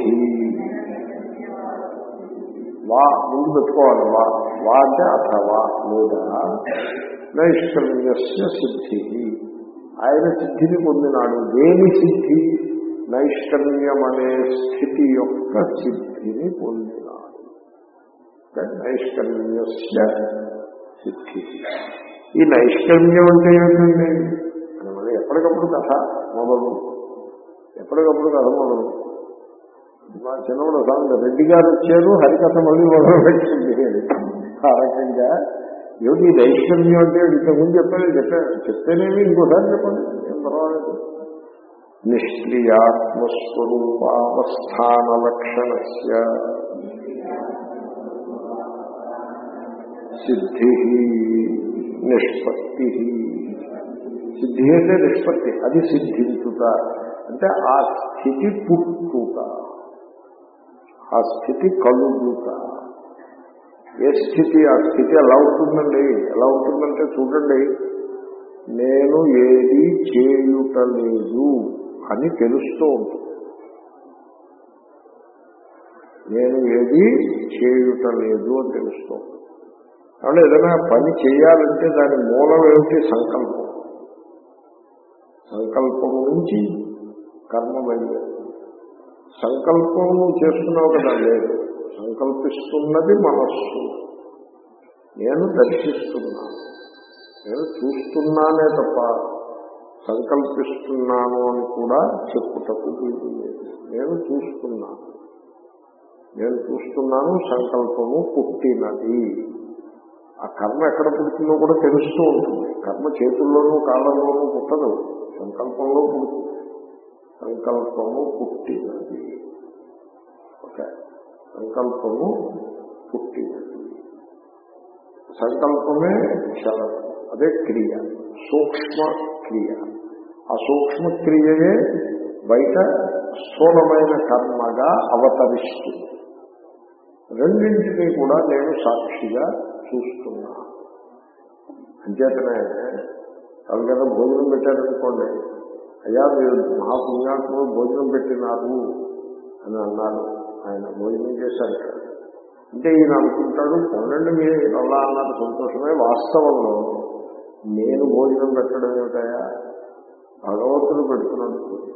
వా ముందు పెట్టుకోవాలి వా వా అంటే అథవా లేదా నైష్కర్మ్యస్య సిద్ధి ఆయన సిద్ధిని పొందినాడు దేని సిద్ధి నైష్కర్మ్యం అనే స్థితి యొక్క సిద్ధిని పొందినాడు నైష్కర్మ్యస్య సిద్ధి ఈ నైష్కర్మ్యం అంటే ఏమిటండి అని మళ్ళీ ఎప్పటికప్పుడు కథ మొదలు ఎప్పటికప్పుడు కథ మొదలు మా చిన్నప్పుడు సాంగ్ రెడ్డి గారు వచ్చారు హరికథ మళ్ళీ మొదలు పెట్టింది ఆ రకంగా ఏమిటి ఈ నైష్కర్మ్యం అంటే ఇంతకుముందు చెప్పాను చెప్పాను చెప్తేనేమి ఇంకోసారి చెప్పండి ఏం పర్వాలేదు నిష్క్రియాత్మస్వరూపావస్థాన లక్షణ సిద్ధి నిష్పత్తి సిద్ధి అంటే నిష్పత్తి అది సిద్ధించుట అంటే ఆ స్థితి పుట్టుట ఆ స్థితి కలుగుట ఏ స్థితి ఆ స్థితి ఎలా ఉంటుందండి ఎలా ఉంటుందంటే చూడండి నేను ఏది చేయుటలేదు అని తెలుస్తూ ఉంటుంది నేను ఏది చేయుటలేదు అని తెలుస్తూ ఉంటుంది కాబట్టి ఏదైనా పని చేయాలంటే దాని మూలం ఏమిటి సంకల్పం సంకల్పం నుంచి కర్మ బయలుదేరు సంకల్పం నువ్వు చేస్తున్నావు కదా లేదు సంకల్పిస్తున్నది మనస్సు నేను దర్శిస్తున్నాను నేను చూస్తున్నానే తప్ప సంకల్పిస్తున్నాను అని కూడా చెప్పుటకు వీలు లేదు నేను చూస్తున్నాను నేను చూస్తున్నాను సంకల్పము పుట్టినది ఆ కర్మ ఎక్కడ పుడుతుందో కూడా తెలుస్తూ ఉంటుంది కర్మ చేతుల్లోనూ కాళ్ళలోనూ పుట్టదు సంకల్పంలో పుడుతుంది సంకల్పము పుట్టినది ఓకే సంకల్పము పుట్టినది సంకల్పమే క్షణం అదే క్రియ సూక్ష్మ క్రియ ఆ సూక్ష్మ క్రియయే బయట స్థూలమైన కర్మగా అవతరిస్తుంది రెండింటినీ కూడా నేను సాక్షిగా చూస్తున్నా అంచేతనే ఎవరికైనా భోజనం పెట్టారనుకోండి అయ్యా మీరు మహాపుణ్యాత్ములు భోజనం పెట్టినారు అని అన్నారు ఆయన భోజనం చేశారు అంటే ఈయన అనుకుంటాడు పొందండి మీరు అలా అన్నారు సంతోషమే వాస్తవంలో నేను భోజనం పెట్టడం ఏమిటయా భగవంతుడు పెడుతున్నాడు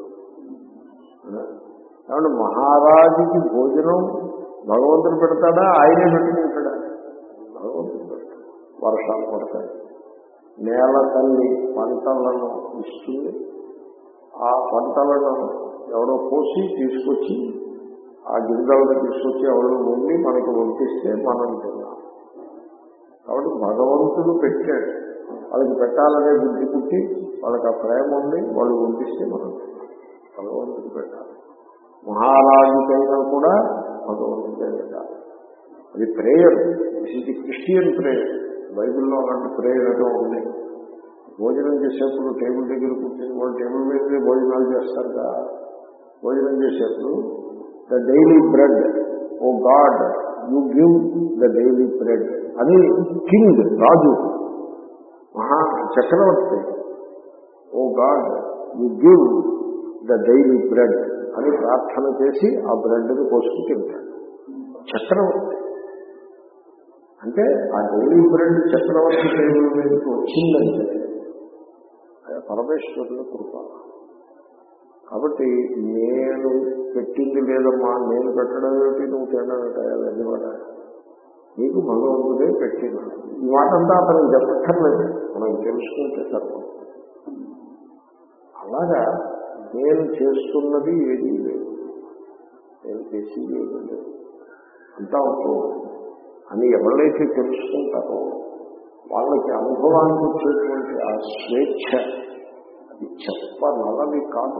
ఏమంటే మహారాజుకి భోజనం భగవంతుడు పెడతాడా ఆయనే పెట్టుకుంటాడా భగవంతుడు పెడతాడు వర్షాలు పడతాయి నేల తల్లి పంటలను ఇస్తుంది ఆ పంటలను ఎవడో కోసి తీసుకొచ్చి ఆ గింజలను తీసుకొచ్చి ఎవరు ఉండి మనకి వంపిస్తే మనం తిన్నాం కాబట్టి భగవంతుడు పెట్టాడు వాళ్ళకి పెట్టాలనే బుద్ధి పుట్టి వాళ్ళకి ఆ ప్రేమ ఉంది వాళ్ళు వంపిస్తే మనం తిన్నాం భగవంతుడు పెట్టాలి మహారాజుకైనా కూడా భగవంతుడే పెట్టాలి అది ప్రేయర్ ఇది క్రిస్టియన్ ప్రేయర్ బైబిల్లో అలాంటి ప్రేయర్ ఏదో ఉంది భోజనం చేసేప్పుడు టేబుల్ దగ్గర కూర్చొని వాళ్ళు టేబుల్ మీద భోజనాలు చేస్తారు కదా భోజనం చేసేప్పుడు the daily bread O God you give the daily bread అని కింగ్ రాజు మహా చక్రవర్తి ఓ God you give the daily bread అని ప్రార్థన చేసి ఆ బ్రెడ్ని కోసుకు తింటాడు చక్రవర్తి అంటే ఆ డైలీ బ్రెడ్ చక్రవర్తి టేబుల్ మీదకి వచ్చిందంటే అది పరమేశ్వరుని కృప కాబట్టి నేను పెట్టింది లేదమ్మా నేను పెట్టడం ఏమిటి నువ్వు తినడం ఏమిటి కూడా నీకు భగవంతుడే పెట్టిన ఈ మాటంతా అతనికి చెప్పక్కర్లేదు మనం తెలుసుకుంటే సర్వం అలాగా నేను చేస్తున్నది ఏదీ లేదు నేను చేసేది ఏదీ లేదు అంతా అవుతుంది అని ఎవరైతే తెలుసుకుంటారో వాళ్ళకి అనుభవానికి వచ్చేటువంటి ఆ స్వేచ్ఛ అది చెప్పనలవి కాదు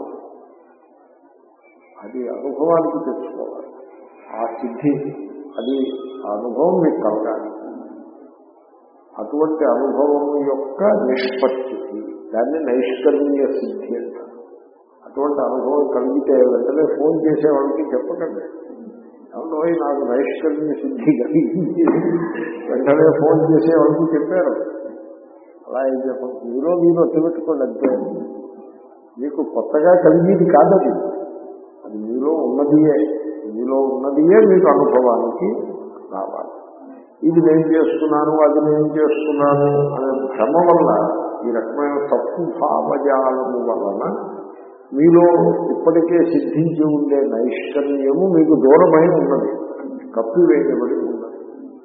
అది అనుభవానికి తెచ్చుకోవాలి ఆ సిద్ధి అది ఆ అనుభవం మీకు కలగాలి అటువంటి అనుభవం యొక్క నిష్పత్తి దాన్ని నైష్కర్మీయ సిద్ధి అంటారు అటువంటి అనుభవం కలిగితే వెంటనే ఫోన్ చేసే వాళ్ళకి చెప్పకండి అవును నాకు నైష్కర్మ్య సిద్ధి కలిగింది వెంటనే ఫోన్ చేసే వాళ్ళకి చెప్పారు అలా ఏం చెప్పండి మీలో మీరు ఒత్తిపెట్టుకోండి అంతే మీకు కొత్తగా కలిగేది కాదది అది మీలో ఉన్నదియే మీలో ఉన్నదియే మీకు అనుభవానికి రావాలి ఇది నేను చేస్తున్నాను అది నేను చేస్తున్నాను అనే భ్రమ వల్ల ఈ రకమైన తప్పు భావజాలము వలన మీలో ఇప్పటికే సిద్ధించి ఉండే నైష్కర్యము మీకు దూరమై ఉన్నది కప్పివేయబడి ఉన్నది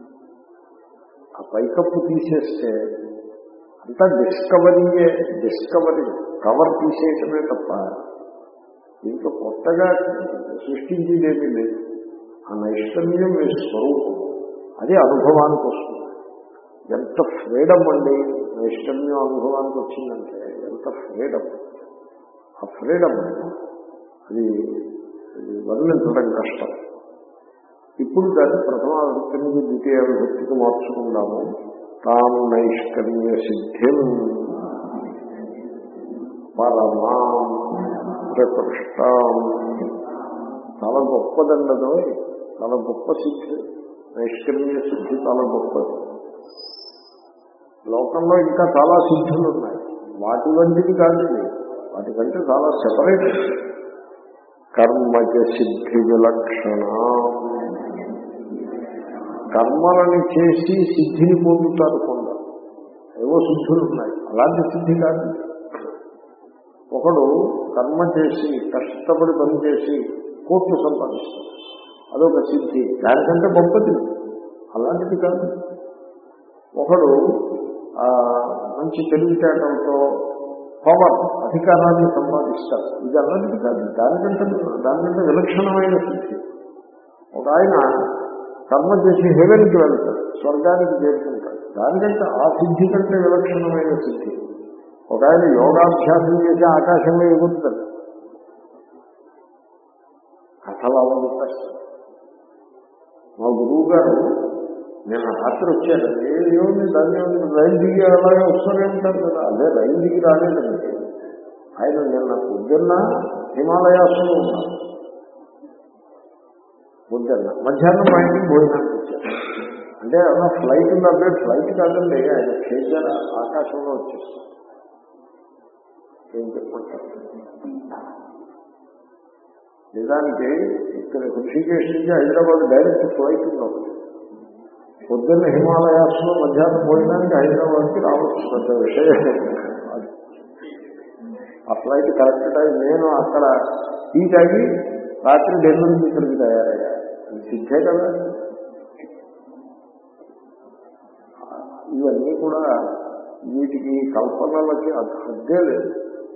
ఆ పైకప్పు తీసేస్తే అంతా డిస్కవరీయే డిస్కవరీ కవర్ తీసేయటమే తప్ప దీంట్లో కొత్తగా సృష్టించేదేమీ లేదు ఆ నైష్కర్యం మీ స్వరూపం అది అనుభవానికి వస్తుంది ఎంత ఫ్రీడమ్ అండి నైష్కర్యం అనుభవానికి వచ్చిందంటే ఎంత ఫ్రీడమ్ ఆ ఫ్రీడమ్ అది అది వర్ణించడం కష్టం ఇప్పుడు దాన్ని ప్రథమ విభక్తి నుంచి ద్వితీయ విభక్తికి మార్చుకుందాము తాం నైష్కర్య సిద్ధిం పరమాం ప్రకృష్టాం చాలా గొప్పదండదో చాలా గొప్ప సిద్ధి నైష్కర్య సిద్ధి చాలా గొప్పది లోకంలో ఇంకా చాలా సిద్ధులు ఉన్నాయి వాటి వంటిది కాదు ఇది వాటికంటే చాలా సెపరేట్ కర్మజ సిద్ధి విలక్షణ కర్మలని చేసి సిద్ధిని పొందుతారు కొందరు ఏవో సిద్ధులు ఉన్నాయి అలాంటి సిద్ధి కాదు ఒకడు కర్మ చేసి కష్టపడి పని చేసి కోట్లు సంపాదిస్తాడు అదొక సిద్ధి దానికంటే గొప్పది అలాంటిది కాదు ఒకడు ఆ, మంచి తెలివితేటలతో పవర్ అధికారాన్ని సంపాదిస్తారు ఇది అలాంటిది కాదు దానికంటే దానికంటే విలక్షణమైన సిద్ధి ఒక ఆయన కర్మ చేసి హెవెన్కి వెళ్తాడు స్వర్గానికి చేరుకుంటాడు దానికంటే ఆ సిద్ధి కంటే విలక్షణమైన సిద్ధి ఒక ఆయన యోగాభ్యాసం చేసి ఆకాశంలో ఎగురుతాడు కథలు అలా చెప్పేస్తాడు మా గురువు గారు నేను రాత్రి వచ్చాను ఏమి దాన్ని ఏముంది, రైలు దిగి అలాగే వస్తూనే ఉంటారు కదా అదే రైలు దిగి రాలేదండి ఆయన నిన్న పొద్దున్న హిమాలయాస్లో ఉన్నారు పొద్దున్న మధ్యాహ్నం మా ఇంటికి భోజనానికి వచ్చారు అంటే ఏమన్నా ఫ్లైట్ ఉందంటే ఫ్లైట్ కాదండి ఆయన చేశారు ఆకాశంలో వచ్చేస్తారు ఏం చెప్పంటారు నిజానికి ఇక్కడ హృషికేశ్ నుంచి హైదరాబాద్ డైరెక్ట్ ఫ్లైట్ ఉంది పొద్దున్న హిమాలయాస్లో మధ్యాహ్నం భోజనానికి హైదరాబాద్కి రావచ్చు పెద్ద విషయం ఆ ఫ్లైట్ కరెక్ట్ టైం నేను అక్కడ టీ తాగి రాత్రి ఢిల్లీ ఇక్కడికి తయారయ్యా అది సిద్ధే కదా ఇవన్నీ కూడా వీటికి కల్పనలకి అర్థే లేదు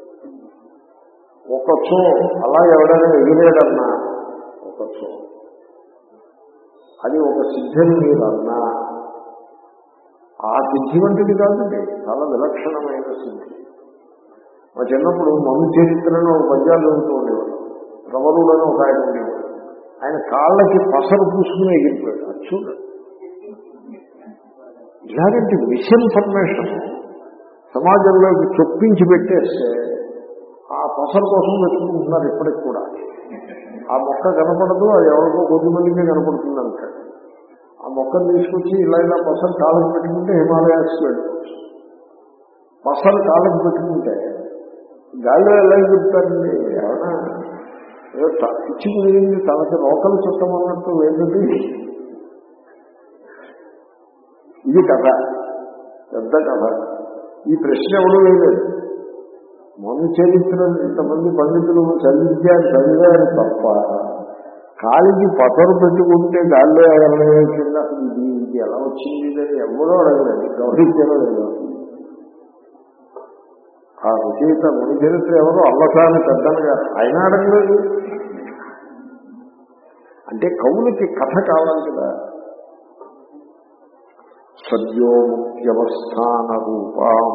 ఒకచో అలా ఎవడైనా ఎగిరేదన్నా ఒకచో అది ఒక సిద్ధిని మీరు అన్నా ఆ సిద్ధి వంటిది కాదండి చాలా విలక్షణమైన సిద్ధి మా చిన్నప్పుడు మను చరిత్రను ఒక పద్యాలు చదువుతూ ఉండేవాడు ప్రవరుడని ఒక ఆయన ఉండేవాడు ఆయన కాళ్ళకి పసరు పూసుకుని ఎగిరిపోయాడు అది చూడండి ఇలాంటి మిస్ఇన్ఫర్మేషన్ సమాజంలోకి చొప్పించి పెట్టేస్తే ఆ పసరు కోసం వెతుకుంటున్నారు ఇప్పటికి కూడా ఆ మొక్క కనపడదు అది ఎవరికో కొద్ది మందికే కనపడుతుంది అంటాడు ఆ మొక్కను తీసుకొచ్చి ఇలా ఇలా పసరు కాళ్ళకి పెట్టుకుంటే హిమాలయాస్కి వెళ్ళిపోవచ్చు పసరు కాళ్ళకి పెట్టుకుంటే గాలిలో ఎలా ఎగురుతారండి ఏమన్నా ఏదో త- పిచ్చి కుదిరింది తనకి రోకలు చుట్టమన్నట్టు ఏంటది ఇది కథ పెద్ద కథ ఈ ప్రశ్న ఎవడూ వేయలేదు మను చరిత్రను ఇంతమంది పండితులు చదివించారు చదివారు తప్ప కాలికి పసరు పెట్టుకుంటే గాల్లో ఎగరవేసింది అసలు ఇది ఇది ఎలా వచ్చింది అని ఎవరో అడగలేదు గౌరవించడం లేదు ఆ రచయిత ముని చరిత్ర ఎవరు అల్లసాని పెద్దలు గారు ఆయన అడగలేదు అంటే కవులకి కథ కావాలి కదా సద్యోముఖ్యవస్థాన రూపం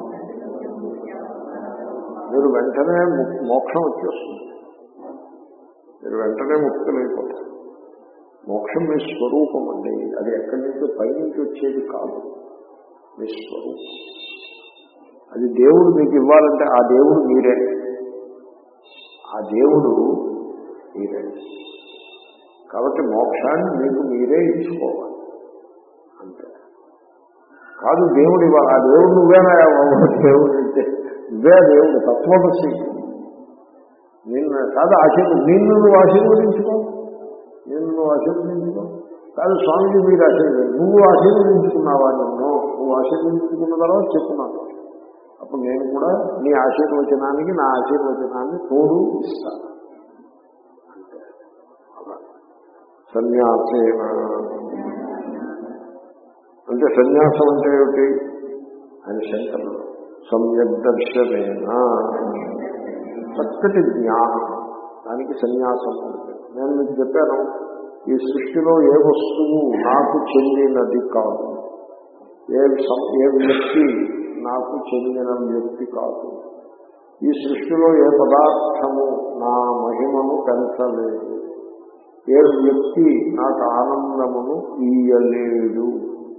మీరు వెంటనే ము- మోక్షం వచ్చేస్తుంది మీరు వెంటనే ముక్తులైపోతారు మోక్షం మీ స్వరూపం అండి అది ఎక్కడి నుంచో పైనుంచి వచ్చేది కాదు మీ స్వరూపం అది దేవుడు మీకు ఇవ్వాలంటే ఆ దేవుడు మీరే ఆ దేవుడు మీరే కాబట్టి మోక్షాన్ని మీకు మీరే ఇచ్చుకోవాలి అంతే కాదు దేవుడు ఇవ్వాలి ఆ దేవుడు నువ్వేనా బాబు? దేవుడు అంటే నువ్వే దేవుడు తత్వమసి నిన్ను కాదు ఆశీర్వ నిన్ను నువ్వు ఆశీర్వదించుకో నిన్ను నువ్వు ఆశీర్వదించుకో కాదు స్వామిజీ మీరు ఆశీర్వదించు నువ్వు ఆశీర్వదించుకున్నావా నిన్ను నువ్వు ఆశీర్వదించుకున్న తర్వాత చెప్పున్నాను అప్పుడు నేను కూడా నీ ఆశీర్వచనానికి నా ఆశీర్వచనాన్ని తోడు ఇస్తాను అంటే అలా సన్యాసేన అంటే సన్యాసం అంటే ఏమిటి ఆయన శంకరుడు సమ్యక్ దర్శనేనా చక్కటి జ్ఞానం దానికి సన్యాసం అంటే నేను మీకు చెప్పాను ఈ సృష్టిలో ఏ వస్తువు నాకు చెందినది కాదు ఏ సం- ఏ వ్యక్తి నాకు చెందిన వ్యక్తి కాదు ఈ సృష్టిలో ఏ పదార్థము నా మహిమను పెంచలేదు ఏ వ్యక్తి నాకు ఆనందమును ఇయ్యలేడు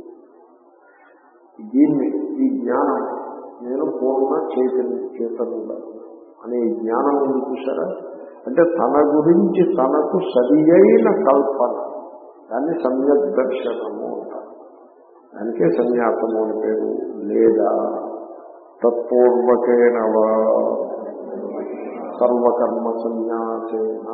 దీన్ని ఈ జ్ఞానం నేను పూర్ణ చైతన్య చేతనుగా అనే ఈ జ్ఞానం ఉంది చూసారా అంటే తన గురించి తనకు సరి అయిన కల్పన దాన్ని సమ్యక్ దర్శనము అంటారు దానికే సన్యాసము అని పేరు లేదా తత్పూర్వకేనవా సర్వకర్మ సన్యాసేన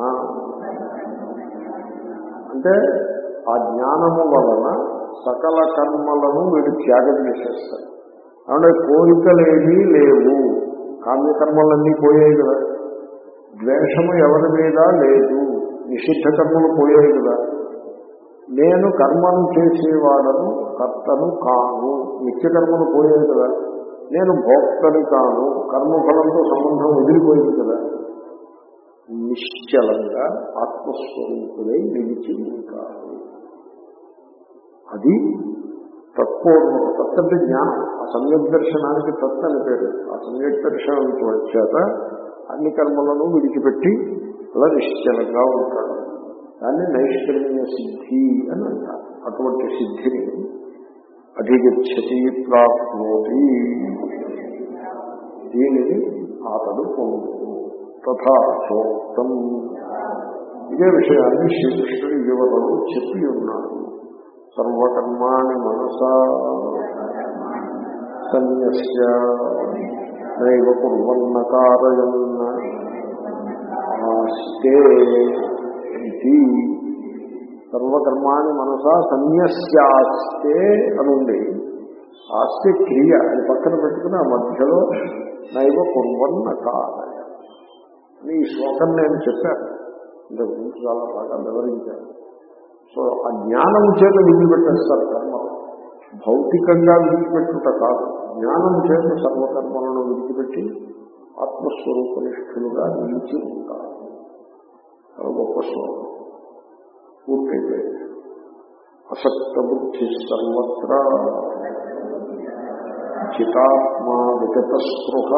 అంటే ఆ జ్ఞానము వలన సకల కర్మలను వీడు త్యాగం చేసేస్తాడు అంటే కోరికలేమీ లేవు కామ్యకర్మలన్నీ పోయాయి కదా ద్వేషము ఎవరి మీద లేదు నిషిద్ధ కర్మలు పోయాయి కదా నేను కర్మను చేసేవాడను కర్తను కాను నిత్యకర్మలు పోయాయి కదా నేను భోక్తని కాను కర్మఫలంతో సంబంధం వదిలిపోయింది కదా నిశ్చలంగా ఆత్మస్వరూపుడై నిలిచి ఉంటాడు అది తత్పూర్వం తత్ అంటే జ్ఞానం ఆ సమ్యక్ దర్శనానికి తత్ అని పేరు ఆ సమ్యక్ దర్శనం చేత అన్ని కర్మలను విడిచిపెట్టి అలా నిశ్చలంగా ఉంటాడు దాన్ని నైష్కర్మ్య సిద్ధి అని అంటారు అటువంటి సిద్ధిని అధిగచ్చతి ప్రాప్నోతి దీనిని అతడు పొందుతూ తథా చోక్తం ఇదే విషయాన్ని శ్రీకృష్ణుడు యువతలు చెప్పి ఉన్నాడు సర్వకర్మాణి మనసా సన్యస్య నైవ కుర్వన్న కారయన్న ఆస్తే ఇది సర్వకర్మాణి మనసా సన్యస్యాస్తే అనుంది ఆస్తి క్రియ అది పక్కన పెట్టుకుని ఆ మధ్యలో నైవ కుర్వన్న కారయ అని ఈ శ్లోకం నేను చెప్పాను ఇంతకు ముందు చాలా బాగా వివరించాను సో ఆ జ్ఞానం చేత విడిచిపెట్టేస్తారు కర్మలు భౌతికంగా విడిచిపెట్టుట కాదు జ్ఞానం చేత సర్వకర్మలను విడిచిపెట్టి ఆత్మస్వరూపనిష్ఠులుగా నిలిచి ఉంటారు చాలా గొప్ప శ్లోకం పూర్తయితే అసక్త బుద్ధి సర్వత్ర చితాత్మా విగత స్పృహ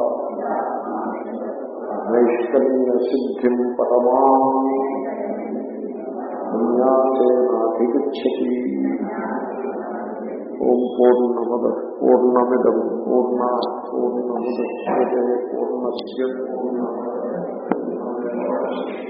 నైష్కర్మ్య సిద్ధిం పరమా సన్యాసేనాధిగచ్చతి ఓం పూర్ణమద పూర్ణమిదం పూర్ణ పూర్ణముద్యతే పూర్ణస్య పూర్ణ